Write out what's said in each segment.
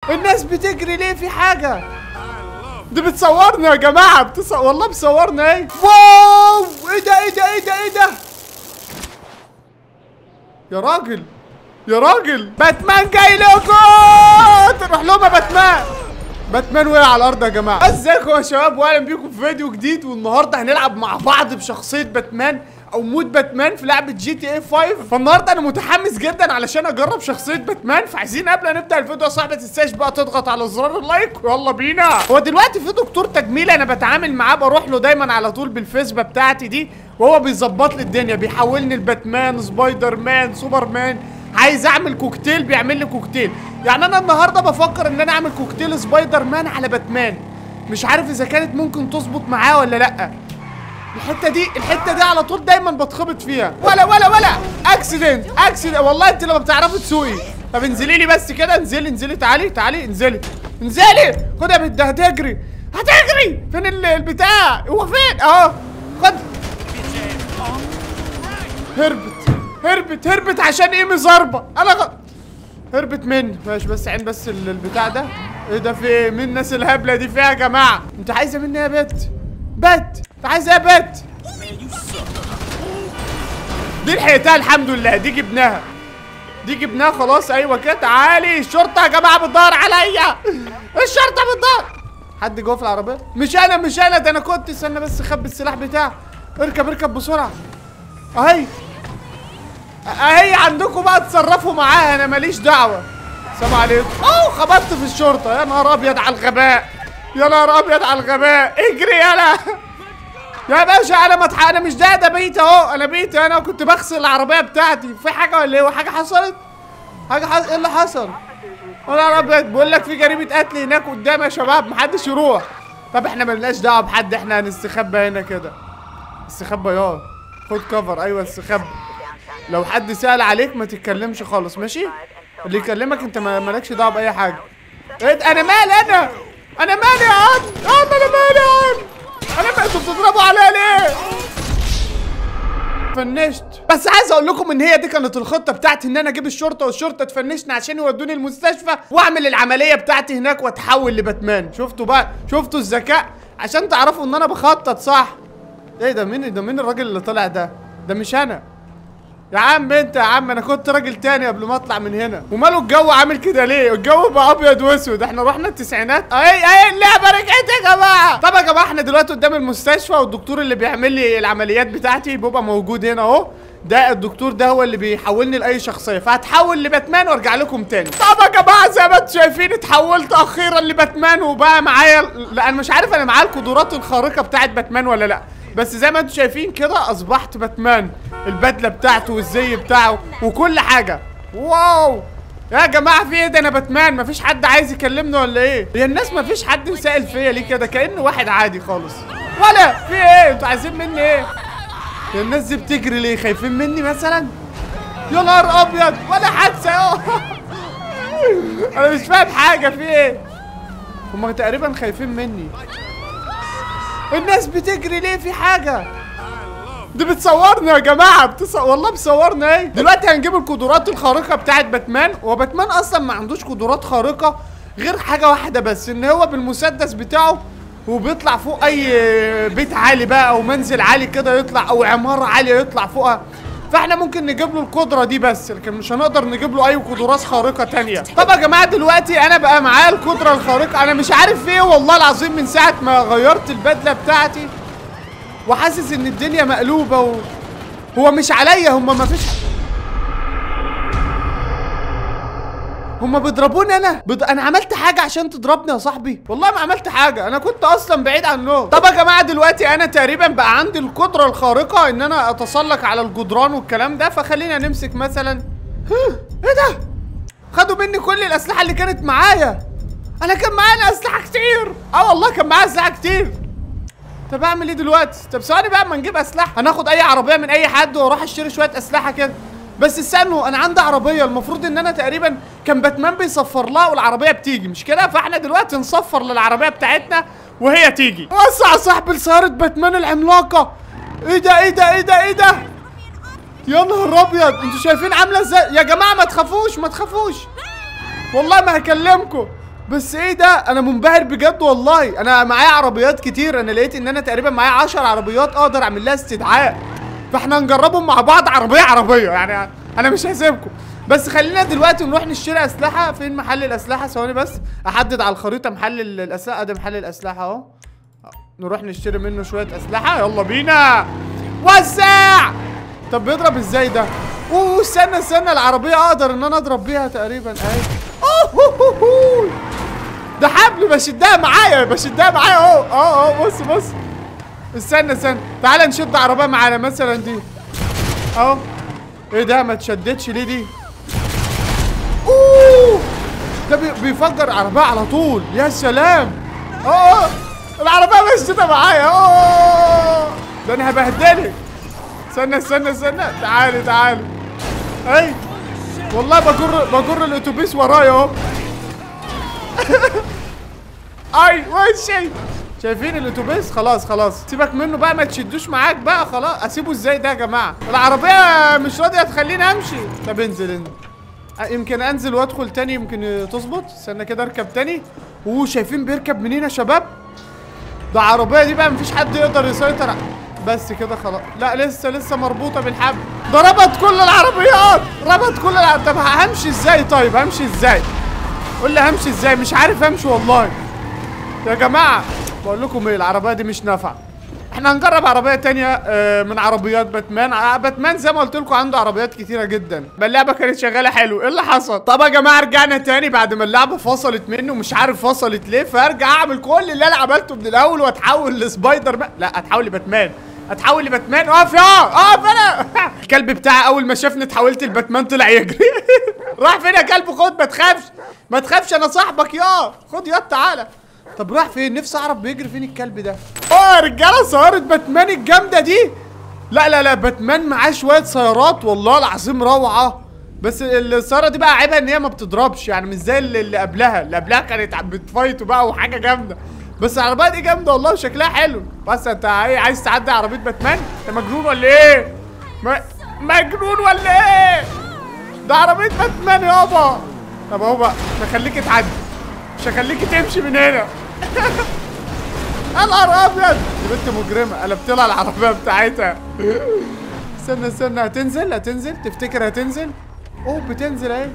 الناس بتجري ليه في حاجة دي بتصورنا يا جماعة بتص... والله بتصورنا ايه واو ايه ده ايه ده ايه ده ايه ده يا راجل يا راجل باتمان جاي لكم تروح لهم يا باتمان باتمان وقع على الارض يا جماعه ازيكم يا شباب واهلا بيكم في فيديو جديد والنهارده هنلعب مع بعض بشخصيه باتمان او مود باتمان في لعبه جي تي اي 5 فالنهارده انا متحمس جدا علشان اجرب شخصيه باتمان فعايزين قبل ما نبدا الفيديو يا صاحبي ما تنساش بقى تضغط على زرار اللايك ويلا بينا هو دلوقتي في دكتور تجميل انا بتعامل معاه بروح له دايما على طول بالفيسبا بتاعتي دي وهو بيظبط لي الدنيا بيحولني لباتمان سبايدر مان سوبر مان عايز اعمل كوكتيل بيعمل لي كوكتيل يعني انا النهارده بفكر ان انا اعمل كوكتيل سبايدر مان على باتمان مش عارف اذا كانت ممكن تظبط معاه ولا لا الحته دي الحته دي على طول دايما بتخبط فيها ولا ولا ولا اكسيدنت اكسيدنت والله انت لما بتعرفي تسوقي طب انزلي لي بس كده انزلي انزلي تعالي تعالي انزلي انزلي خد يا بنت هتجري هتجري فين ال- البتاع هو فين اهو خد هربت هربت هربت عشان ايه مزربه انا غ... هربت مني ماشي بس عين بس ال- البتاع ده ايه ده في ايه مين الناس الهبله دي فيها يا جماعه انت عايزه مني إيه يا بت بت انت عايزه ايه يا بت دي لحقتها الحمد لله دي جبناها دي جبناها خلاص ايوه كده تعالي الشرطه يا جماعه بتدور عليا الشرطه بتدور حد جوه في العربيه مش انا مش انا ده انا كنت استنى بس اخبي السلاح بتاعي اركب اركب بسرعه اهي اهي عندكم بقى تصرفوا معاها انا ماليش دعوه سلام عليكم اوه خبطت في الشرطه يا نهار ابيض على الغباء يا نهار ابيض على الغباء اجري يلا يا باشا انا متح... انا مش ده ده بيت اهو انا بيت انا كنت بغسل العربيه بتاعتي في حاجه ولا ايه حاجه حصلت حاجه حصل ايه اللي حصل يا نهار ابيض بقول لك في جريمه قتل هناك قدام يا شباب محدش يروح طب احنا ملناش دعوه بحد احنا هنستخبى هنا كده استخبى يا خد كفر ايوه استخبى لو حد سأل عليك ما تتكلمش خالص ماشي اللي يكلمك انت ما- مالكش دعوه باي حاجه ايه ده؟ انا مالي انا انا مالي يا عم يا عم انا مالي يا عم انا مالي انتوا بتضربوا عليا ليه فنشت بس عايز اقول لكم ان هي دي كانت الخطه بتاعتي ان انا اجيب الشرطه والشرطه تفنشني عشان يودوني المستشفى واعمل العمليه بتاعتي هناك واتحول لباتمان شفتوا بقى شفتوا الذكاء عشان تعرفوا ان انا بخطط صح ايه ده مين ده مين الراجل اللي طلع ده ده مش انا يا عم انت يا عم انا كنت راجل تاني قبل ما اطلع من هنا وماله الجو عامل كده ليه الجو بقى ابيض واسود احنا رحنا التسعينات اهي اهي اللعبه رجعت يا جماعه طب يا جماعه احنا دلوقتي قدام المستشفى والدكتور اللي بيعمل لي العمليات بتاعتي بيبقى موجود هنا اهو ده الدكتور ده هو اللي بيحولني لاي شخصيه فهتحول لباتمان وارجع لكم تاني طب يا جماعه زي ما انتم شايفين اتحولت اخيرا لباتمان وبقى معايا لا انا مش عارف انا معايا القدرات الخارقه بتاعت باتمان ولا لا بس زي ما انتم شايفين كده اصبحت باتمان البدله بتاعته والزي بتاعه وكل حاجه واو يا جماعه في ايه ده انا باتمان مفيش حد عايز يكلمني ولا ايه هي الناس مفيش حد سائل فيا ليه كده كانه واحد عادي خالص ولا في ايه انتوا عايزين مني ايه يا الناس دي بتجري ليه خايفين مني مثلا يا نهار ابيض ولا حادثه اهو انا مش فاهم حاجه في ايه هما تقريبا خايفين مني الناس بتجري ليه في حاجه دي بتصورنا يا جماعه بتص... والله بتصورنا ايه دلوقتي هنجيب القدرات الخارقه بتاعت باتمان وباتمان اصلا ما عندوش قدرات خارقه غير حاجه واحده بس ان هو بالمسدس بتاعه وبيطلع فوق اي بيت عالي بقى او منزل عالي كده يطلع او عماره عاليه يطلع فوقها فاحنا ممكن نجيب له القدره دي بس لكن مش هنقدر نجيب له اي قدرات خارقه تانية طب يا جماعه دلوقتي انا بقى معايا القدره الخارقه انا مش عارف ايه والله العظيم من ساعه ما غيرت البدله بتاعتي وحاسس ان الدنيا مقلوبه و... هو مش عليا هما ما فيش هما بيضربوني انا بض... انا عملت حاجه عشان تضربني يا صاحبي والله ما عملت حاجه انا كنت اصلا بعيد عنهم طب يا جماعه دلوقتي انا تقريبا بقى عندي القدره الخارقه ان انا اتسلق على الجدران والكلام ده فخلينا نمسك مثلا ايه ده خدوا مني كل الاسلحه اللي كانت معايا انا كان معايا اسلحه كتير اه والله كان معايا اسلحه كتير طب اعمل ايه دلوقتي؟ طب ثواني بقى اما نجيب اسلحه، هناخد اي عربيه من اي حد واروح اشتري شويه اسلحه كده. بس استنوا انا عندي عربيه المفروض ان انا تقريبا كان باتمان بيصفر لها والعربيه بتيجي مش كده؟ فاحنا دلوقتي نصفر للعربيه بتاعتنا وهي تيجي. وسع يا صاحبي لسياره باتمان العملاقه. ايه ده ايه ده ايه ده ايه ده؟ يا نهار ابيض انتوا شايفين عامله ازاي؟ يا جماعه ما تخافوش ما تخافوش. والله ما هكلمكم بس ايه ده انا منبهر بجد والله انا معايا عربيات كتير انا لقيت ان انا تقريبا معايا 10 عربيات اقدر اعمل لها استدعاء فاحنا نجربهم مع بعض عربيه عربيه يعني انا مش هسيبكم بس خلينا دلوقتي نروح نشتري اسلحه فين محل الاسلحه ثواني بس احدد على الخريطه محل ال- الاسلحه ده محل الاسلحه اهو نروح نشتري منه شويه اسلحه يلا بينا وسع طب بيضرب ازاي ده اوه استنى استنى العربيه اقدر ان انا اضرب بيها تقريبا اهي أوه، هو، هو، هو. ده حبل بشدها معايا بشدها معايا اهو اهو اهو بص بص استنى استنى تعالى نشد عربيه معانا مثلا دي اهو ايه ده ما تشدتش ليه دي اوه ده بي- بيفجر عربيه على طول يا سلام اه العربيه مشدتها معايا اوه ده انا هبهدلك استنى استنى استنى تعالي تعالي اي والله بجر بجر الاتوبيس ورايا اهو اي وشي شايفين الاتوبيس خلاص خلاص سيبك منه بقى ما تشدوش معاك بقى خلاص اسيبه ازاي ده يا جماعه العربيه مش راضيه تخليني امشي طب انزل انزل أه، يمكن انزل وادخل تاني يمكن تظبط استنى كده اركب تاني اوه شايفين بيركب منين يا شباب ده عربيه دي بقى مفيش حد يقدر يسيطر ع- بس كده خلاص لا لسه لسه مربوطه بالحبل ده ربط كل العربيات ربط كل العربيات طب همشي ازاي طيب همشي ازاي قول لي همشي ازاي مش عارف امشي والله يا جماعه بقول لكم ايه العربيه دي مش نافعه احنا هنجرب عربيه تانية آه، من عربيات باتمان آه، باتمان زي ما قلت لكم عنده عربيات كتيره جدا بل اللعبه كانت شغاله حلو ايه اللي حصل طب يا جماعه رجعنا تاني بعد ما اللعبه فصلت منه مش عارف فصلت ليه فارجع اعمل كل اللي انا عملته من الاول واتحول لسبايدر مان لا اتحول لباتمان اتحول لباتمان اقف يا اقف انا الكلب بتاعي اول ما شافني اتحولت لباتمان طلع يجري راح فين يا كلب خد ما تخافش ما تخافش انا صاحبك يا خد يا تعالى طب راح فين نفسي اعرف بيجري فين الكلب ده اه يا رجاله سياره باتمان الجامده دي لا لا لا باتمان معاه شويه سيارات والله العظيم روعه بس السياره دي بقى عيبها ان هي ما بتضربش يعني مش زي اللي اللي قبلها اللي قبلها كانت عم بتفايتوا بقى وحاجه جامده بس العربيه دي جامده والله وشكلها حلو بس انت ايه عايز تعدي عربيه باتمان انت مجنون ولا ايه م- مجنون ولا ايه ده عربيه باتمان يابا طب اهو بقى مش هخليك تعدي مش هخليك تمشي من هنا يا نهار ابيض دي بنت مجرمه قلبت لها العربيه بتاعتها استنى استنى هتنزل هتنزل تفتكر هتنزل اوه بتنزل اهي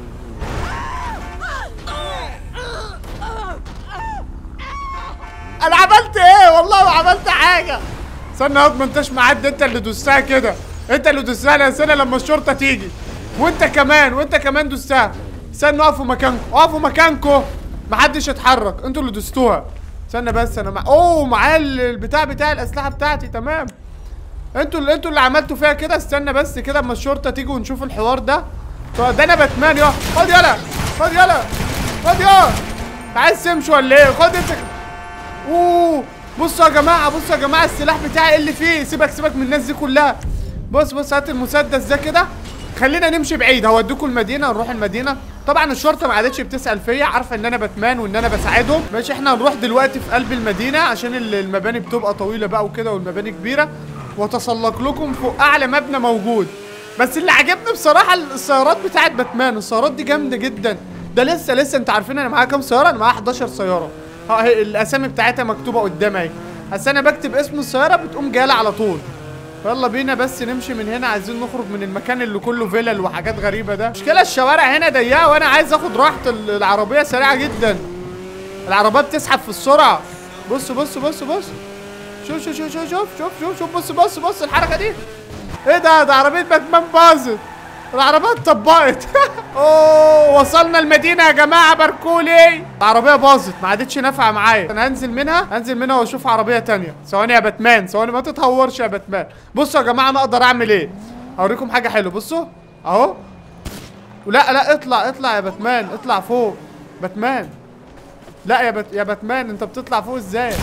انا عملت ايه والله ما عملت حاجه استنى يا ما انتش معدي انت اللي دوستها كده انت اللي دوستها انا استنى لما الشرطه تيجي وانت كمان وانت كمان دوستها استنى اقفوا مكانكم اقفوا مكانكم محدش يتحرك انتوا اللي دوستوها استنى بس انا مع... اوه معايا ال- البتاع بتاع الاسلحه بتاعتي تمام انتوا اللي انتوا اللي عملتوا فيها كده استنى بس كده اما الشرطه تيجي ونشوف الحوار ده طب ده انا باتمان يا خد يلا خد يلا خد يلا عايز تمشي ولا ايه خد انت اوه بصوا يا جماعه بصوا يا جماعه السلاح بتاعي إيه اللي فيه سيبك سيبك من الناس دي كلها بص بص هات المسدس ده كده خلينا نمشي بعيد هوديكم المدينه نروح المدينه طبعا الشرطه ما عادتش بتسال فيا عارفه ان انا باتمان وان انا بساعدهم ماشي احنا هنروح دلوقتي في قلب المدينه عشان ال- المباني بتبقى طويله بقى وكده والمباني كبيره واتسلق لكم فوق اعلى مبنى موجود بس اللي عجبني بصراحه السيارات بتاعت باتمان السيارات دي جامده جدا ده لسه لسه انت عارفين انا معايا كام سياره انا معايا 11 سياره ها هي الاسامي بتاعتها مكتوبه قدامي اهي بس انا بكتب اسم السياره بتقوم جايه على طول يلا بينا بس نمشي من هنا عايزين نخرج من المكان اللي كله فيلل وحاجات غريبه ده مشكله الشوارع هنا ضيقه وانا عايز اخد راحه ال- العربيه سريعه جدا العربيه بتسحب في السرعه بص بص بص بص شوف شوف شوف شوف شوف شوف شوف شوف بص بص بص الحركه دي ايه ده ده عربيه باتمان باظت العربيه اتطبقت اوه وصلنا المدينه يا جماعه باركولي العربيه باظت ما عادتش نافعه معايا انا هنزل منها هنزل منها واشوف عربيه تانية ثواني يا باتمان ثواني ما تتهورش يا باتمان بصوا يا جماعه انا اقدر اعمل ايه اوريكم حاجه حلوه بصوا اهو لا لا اطلع اطلع يا باتمان اطلع فوق باتمان لا يا بات يا باتمان انت بتطلع فوق ازاي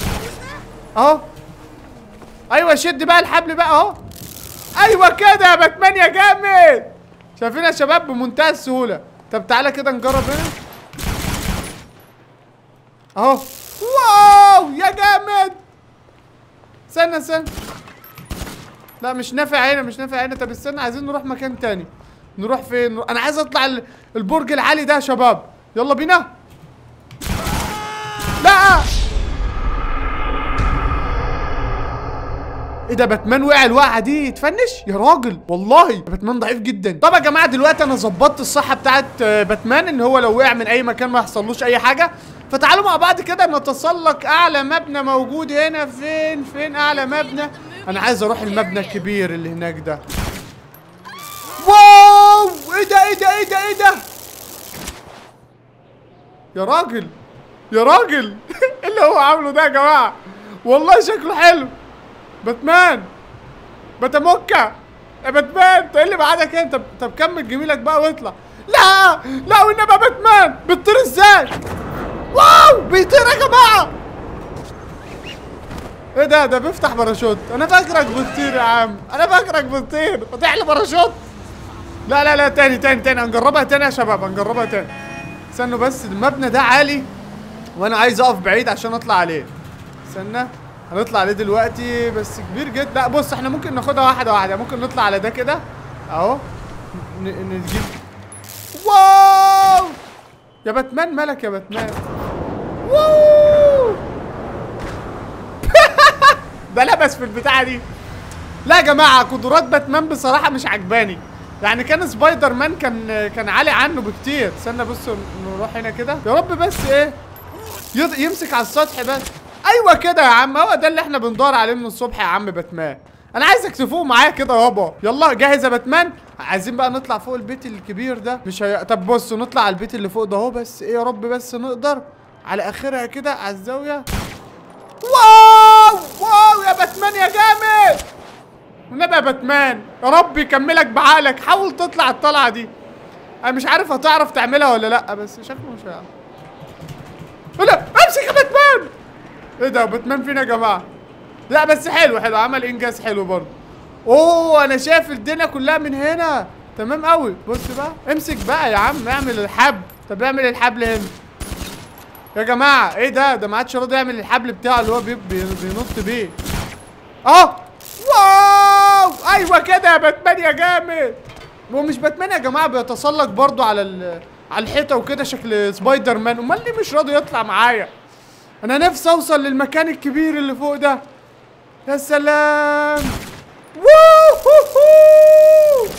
اهو ايوه شد بقى الحبل بقى اهو ايوه كده يا باتمان يا جامد شايفين يا شباب بمنتهى السهوله طب تعالى كده نجرب هنا اهو واو يا جامد استنى استنى لا مش نافع هنا مش نافع هنا طب استنى عايزين نروح مكان تاني نروح فين انا عايز اطلع ال- البرج العالي ده يا شباب يلا بينا لا ايه ده باتمان وقع الوقعه دي يتفنش يا راجل والله باتمان ضعيف جدا طب يا جماعه دلوقتي انا ظبطت الصحه بتاعت آه، باتمان ان هو لو وقع من اي مكان ما يحصلوش اي حاجه فتعالوا مع بعض كده نتسلق اعلى مبنى موجود هنا فين فين اعلى مبنى انا عايز اروح المبنى الكبير اللي هناك ده واو ايه ده ايه ده ايه ده ايه ده يا راجل يا راجل ايه اللي هو عامله ده يا جماعه والله شكله حلو باتمان باتاموكا يا باتمان انت ايه اللي بعدك انت طب طب كمل جميلك بقى واطلع لا لا والنبي يا باتمان بتطير ازاي واو بيطير يا جماعه ايه ده ده بيفتح باراشوت انا فاكرك بتطير يا عم انا فاكرك بتطير فتح لي باراشوت لا لا لا تاني تاني تاني هنجربها تاني يا شباب هنجربها تاني استنوا بس المبنى ده عالي وانا عايز اقف بعيد عشان اطلع عليه استنى هنطلع عليه دلوقتي بس كبير جدا لا بص احنا ممكن ناخدها واحده واحده ممكن نطلع على ده كده اهو ن- نجيب واو يا باتمان مالك يا باتمان واو ده لبس في البتاعه دي لا يا جماعه قدرات باتمان بصراحه مش عجباني يعني كان سبايدر مان كان كان عالي عنه بكتير استنى بص نروح هنا كده يا رب بس ايه يض... يمسك على السطح بس ايوه كده يا عم هو ده اللي احنا بندور عليه من الصبح يا عم باتمان انا عايزك تفوق معايا كده يابا يلا جاهز يا باتمان عايزين بقى نطلع فوق البيت الكبير ده مش هي... طب بص نطلع على البيت اللي فوق ده اهو بس ايه يا رب بس نقدر على اخرها كده على الزاويه واو واو يا باتمان يا جامد والنبي يا باتمان يا رب يكملك بعقلك حاول تطلع الطلعه دي انا مش عارف هتعرف تعملها ولا لا بس شكله مش هيعرف لا امسك يا باتمان ايه ده باتمان فين يا جماعه لا بس حلو حلو عمل انجاز حلو برضه اوه انا شايف الدنيا كلها من هنا تمام قوي بص بقى امسك بقى يا عم اعمل الحبل طب اعمل الحبل هنا يا جماعه ايه ده ده ما عادش راضي يعمل الحبل بتاعه اللي هو بي بي بينط بيه اه واو ايوه كده يا باتمان يا جامد هو مش باتمان يا جماعه بيتسلق برضو على ال... على الحيطه وكده شكل سبايدر مان امال ليه مش راضي يطلع معايا انا نفسي اوصل للمكان الكبير اللي فوق ده يا سلام ووهوهو.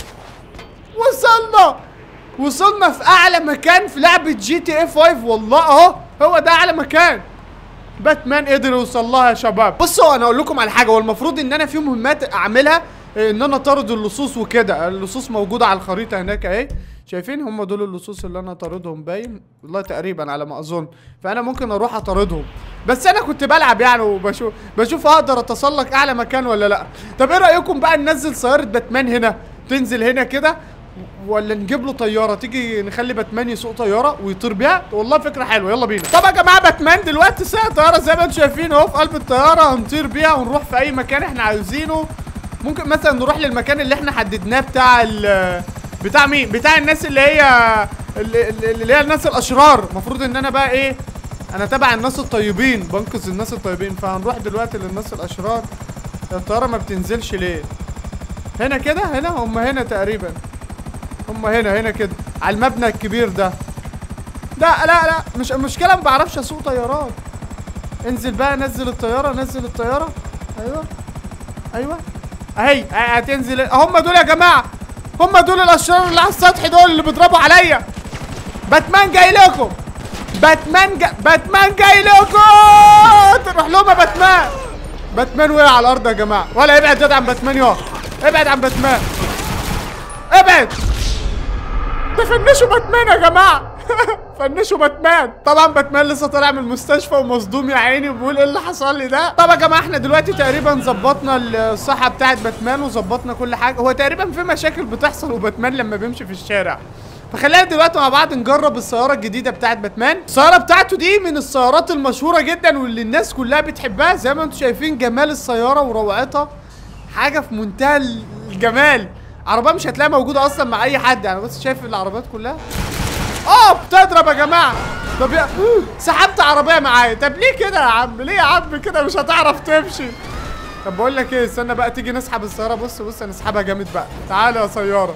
وصلنا وصلنا في اعلى مكان في لعبه جي تي اي 5 والله اهو هو ده اعلى مكان باتمان قدر يوصل لها يا شباب بصوا انا اقول لكم على حاجه هو المفروض ان انا في مهمات اعملها إيه، ان انا طارد اللصوص وكده اللصوص موجوده على الخريطه هناك اهي شايفين هم دول اللصوص اللي انا طاردهم باين والله تقريبا على ما اظن فانا ممكن اروح اطاردهم بس انا كنت بلعب يعني وبشوف بشوف اقدر اتسلق اعلى مكان ولا لا طب ايه رايكم بقى ننزل سياره باتمان هنا تنزل هنا كده ولا نجيب له طياره تيجي نخلي باتمان يسوق طياره ويطير بيها والله فكره حلوه يلا بينا طب يا جماعه باتمان دلوقتي ساق طياره زي ما انتم شايفين اهو في قلب الطياره هنطير بيها ونروح في اي مكان احنا عايزينه ممكن مثلا نروح للمكان اللي احنا حددناه بتاع ال بتاع مين بتاع الناس اللي هي اللي, اللي هي الناس الاشرار المفروض ان انا بقى ايه انا تبع الناس الطيبين بنقذ الناس الطيبين فهنروح دلوقتي للناس الاشرار الطياره ما بتنزلش ليه هنا كده هنا هم هنا تقريبا هم هنا هنا كده على المبنى الكبير ده لا لا لا مش المشكله ما بعرفش اسوق طيارات انزل بقى نزل الطياره نزل الطياره ايوه ايوه اهي اه، هتنزل هم دول يا جماعه هم دول الاشرار اللي على السطح دول اللي بيضربوا عليا باتمان جاي لكم باتمان جا... باتمان جاي لكم تروح لهم يا باتمان باتمان وقع على الارض يا جماعه ولا ابعد يد عن باتمان يا ابعد عن باتمان ابعد تفنشوا باتمان يا جماعه فنشوا باتمان طبعا باتمان لسه طالع من المستشفى ومصدوم يا عيني وبيقول ايه اللي حصل لي ده طب يا جماعه احنا دلوقتي تقريبا ظبطنا الصحه بتاعت باتمان وظبطنا كل حاجه هو تقريبا في مشاكل بتحصل وباتمان لما بيمشي في الشارع فخلينا دلوقتي مع بعض نجرب السياره الجديده بتاعت باتمان السياره بتاعته دي من السيارات المشهوره جدا واللي الناس كلها بتحبها زي ما انتم شايفين جمال السياره وروعتها حاجه في منتهى الجمال عربيه مش هتلاقيها موجوده اصلا مع اي حد يعني بس شايف العربيات كلها اه بتضرب يا جماعه طب يا سحبت عربيه معايا طب ليه كده يا عم ليه يا عم كده مش هتعرف تمشي طب بقول لك ايه استنى بقى تيجي نسحب السياره بص بص هنسحبها جامد بقى تعالى يا سياره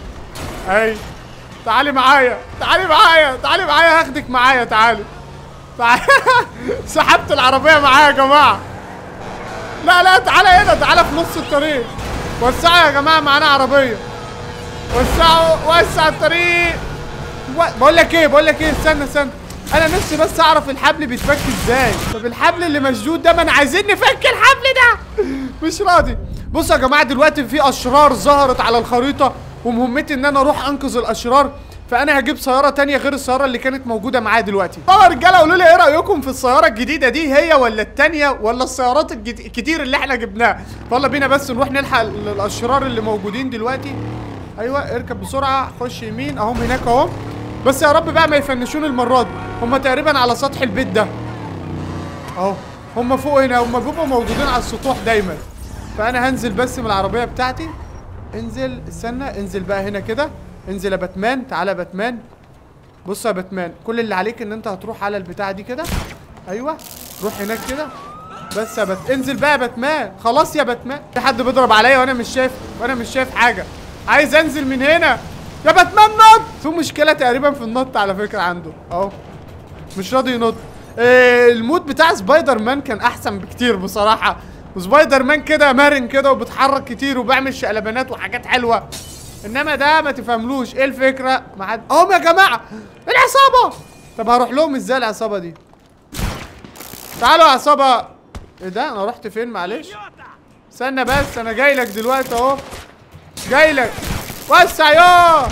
اهي تعالي معايا تعالي معايا تعالي معايا هاخدك معايا تعالي تعال سحبت العربيه معايا يا جماعه لا لا تعالى هنا تعالى في نص الطريق وسعوا يا جماعه معانا عربيه وسعوا وسع الطريق و... بقول لك ايه بقول لك ايه استنى استنى انا نفسي بس اعرف الحبل بيتفك ازاي طب الحبل اللي مشدود ده ما انا عايزين نفك الحبل ده مش راضي بصوا يا جماعه دلوقتي في اشرار ظهرت على الخريطه ومهمتي ان انا اروح انقذ الاشرار فانا هجيب سياره تانية غير السياره اللي كانت موجوده معايا دلوقتي طبعا يا رجاله قولوا لي ايه رايكم في السياره الجديده دي هي ولا التانية ولا السيارات الجد- الكتير اللي احنا جبناها يلا بينا بس نروح نلحق ال- الاشرار اللي موجودين دلوقتي ايوه اركب بسرعه خش يمين اهم هناك اهو بس يا رب بقى ما يفنشون المره دي هم تقريبا على سطح البيت ده اهو هم فوق هنا هم بيبقوا موجودين على السطوح دايما فانا هنزل بس من العربيه بتاعتي انزل استنى انزل بقى هنا كده انزل يا باتمان تعالى يا باتمان بص يا باتمان كل اللي عليك ان انت هتروح على البتاعه دي كده ايوه روح هناك كده بس يا بات انزل بقى يا باتمان خلاص يا باتمان في حد بيضرب عليا وانا مش شايف وانا مش شايف حاجه عايز انزل من هنا يا باتمان نط في مشكله تقريبا في النط على فكره عنده اهو مش راضي ينط آه، المود بتاع سبايدر مان كان احسن بكتير بصراحه وسبايدر مان كده مرن كده وبيتحرك كتير وبيعمل شقلبانات وحاجات حلوه انما ده ما تفهملوش ايه الفكره ما حد اهم يا جماعه العصابه طب هروح لهم ازاي العصابه دي تعالوا يا عصابه ايه ده انا رحت فين معلش استنى بس انا جاي لك دلوقتي اهو جاي لك وسع ياه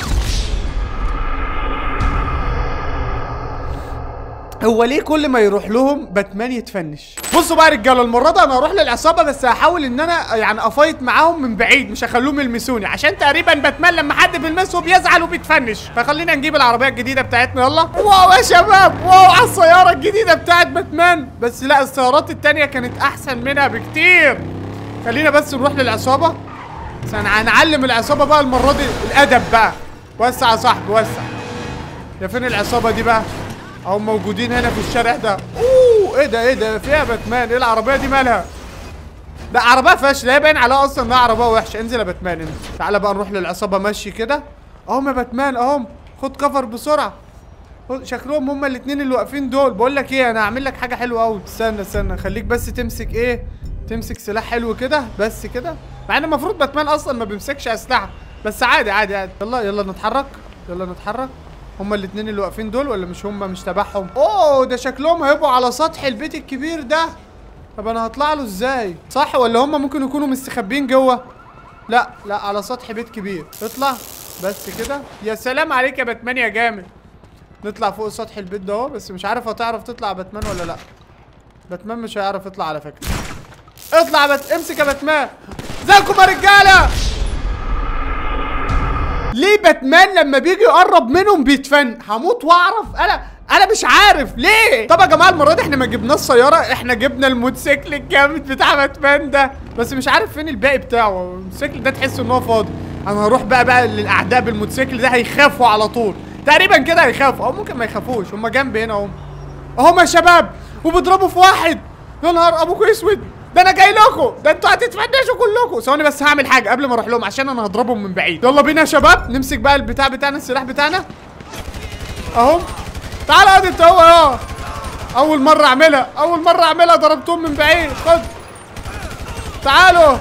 هو ليه كل ما يروح لهم باتمان يتفنش بصوا بقى يا رجاله المره دي انا هروح للعصابه بس هحاول ان انا يعني افايت معاهم من بعيد مش هخلوهم يلمسوني عشان تقريبا باتمان لما حد بيلمسه بيزعل وبيتفنش فخلينا نجيب العربيه الجديده بتاعتنا يلا واو يا شباب واو على السياره الجديده بتاعت باتمان بس لا السيارات التانية كانت احسن منها بكتير خلينا بس نروح للعصابه بس انا هنعلم العصابه بقى المره دي الادب بقى وسع يا صاحبي وسع يا فين العصابه دي بقى او موجودين هنا في الشارع ده اوه ايه ده ايه ده فيها باتمان ايه العربيه دي مالها ده عربيه فاشله هي باين عليها اصلا انها عربيه وحشه انزل يا باتمان انزل تعالى بقى نروح للعصابه مشي كده اهم يا باتمان اهم خد كفر بسرعه خد- شكلهم هما الاثنين اللي واقفين دول بقول لك ايه انا هعمل لك حاجه حلوه قوي استنى استنى خليك بس تمسك ايه تمسك سلاح حلو كده بس كده مع ان المفروض باتمان اصلا ما بيمسكش اسلحه بس عادي عادي عادي يلا يلا نتحرك يلا نتحرك هما الاثنين اللي واقفين دول ولا مش هما مش تبعهم اوه ده شكلهم هيبقوا على سطح البيت الكبير ده طب انا هطلع له ازاي صح ولا هما ممكن يكونوا مستخبين جوه لا لا على سطح بيت كبير اطلع بس كده يا سلام عليك يا باتمان يا جامد نطلع فوق سطح البيت ده اهو بس مش عارف هتعرف تطلع يا باتمان ولا لا باتمان مش هيعرف يطلع على فكره اطلع يا بات امسك يا باتمان ازيكم يا رجاله ليه باتمان لما بيجي يقرب منهم بيتفن هموت واعرف انا انا مش عارف ليه طب يا جماعه المره دي احنا ما جبناش سياره احنا جبنا الموتوسيكل الجامد بتاع باتمان ده بس مش عارف فين الباقي بتاعه الموتوسيكل ده تحس ان هو فاضي انا هروح بقى بقى للاعداء بالموتوسيكل ده هيخافوا على طول تقريبا كده هيخافوا او ممكن ما يخافوش هم جنبي هنا اهم اهم يا شباب وبيضربوا في واحد يا نهار ابوكوا اسود ده انا جاي لكم ده انتوا هتتفنشوا كلكم ثواني بس هعمل حاجه قبل ما اروح لهم عشان انا هضربهم من بعيد يلا بينا يا شباب نمسك بقى البتاع بتاعنا السلاح بتاعنا اهو تعال ادي انت هو اهو اول مره اعملها اول مره اعملها ضربتهم من بعيد خد تعالوا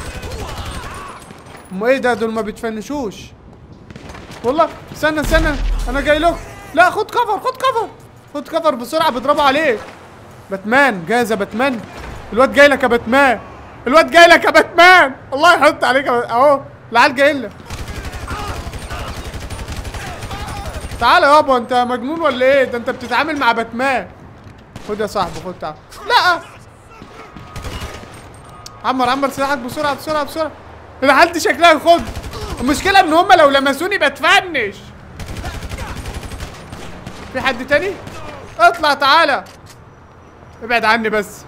ام ايه ده دول ما بيتفنشوش والله استنى استنى انا جاي لكم لا خد كفر خد كفر خد كفر بسرعه بيضربوا عليك باتمان جاهز يا باتمان الواد جاي لك يا باتمان الواد جاي لك يا باتمان الله يحط عليك يا بات- اهو العيال جاي لك تعالى يابا انت مجنون ولا ايه ده انت بتتعامل مع باتمان خد يا صاحبي خد تعال لا عمر عمر سلاحك بسرعه بسرعه بسرعه العيال دي شكلها يخض المشكله ان هم لو لمسوني بتفنش في حد تاني اطلع تعالى ابعد عني بس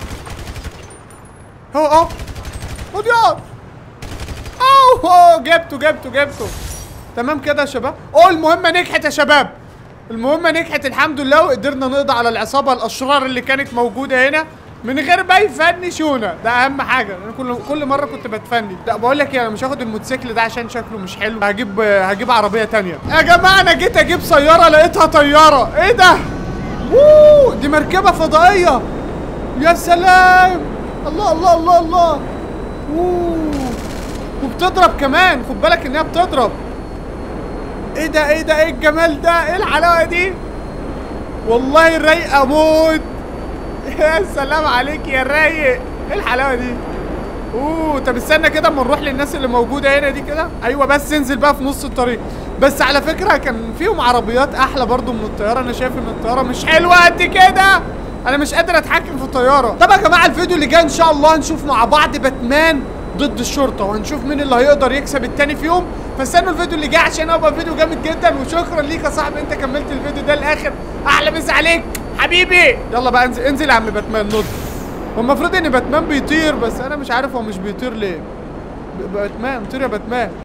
اهو اهو خد يا اهو أهو، جبته جبته جبته تمام كده يا شباب اوه المهمه نجحت يا شباب المهمه نجحت الحمد لله وقدرنا نقضي على العصابه الاشرار اللي كانت موجوده هنا من غير ما يفنشونا ده اهم حاجه انا كل كل مره كنت بتفنش لا بقول لك ايه انا مش هاخد الموتوسيكل ده عشان شكله مش حلو هجيب هجيب عربيه تانية يا جماعه انا جيت اجيب سياره لقيتها طياره ايه ده اوه دي مركبة فضائية يا سلام الله الله الله الله اوه وبتضرب كمان خد بالك انها بتضرب ايه ده ايه ده ايه الجمال ده ايه الحلاوة دي والله الرايقة موت يا سلام عليك يا رايق ايه الحلاوة دي اوه طب استنى كده اما نروح للناس اللي موجوده هنا دي كده ايوه بس انزل بقى في نص الطريق بس على فكره كان فيهم عربيات احلى برضو من الطياره انا شايف ان الطياره مش حلوه قد كده انا مش قادر اتحكم في الطياره طب يا جماعه الفيديو اللي جاي ان شاء الله هنشوف مع بعض باتمان ضد الشرطه وهنشوف مين اللي هيقدر يكسب التاني فيهم فاستنوا الفيديو اللي جاي عشان هيبقى فيديو جامد جدا وشكرا ليك يا صاحبي انت كملت الفيديو ده للاخر احلى مسا عليك حبيبي يلا بقى انزل انزل يا عم باتمان نط هو المفروض ان باتمان بيطير بس انا مش عارف هو مش بيطير ليه ب- باتمان طير يا باتمان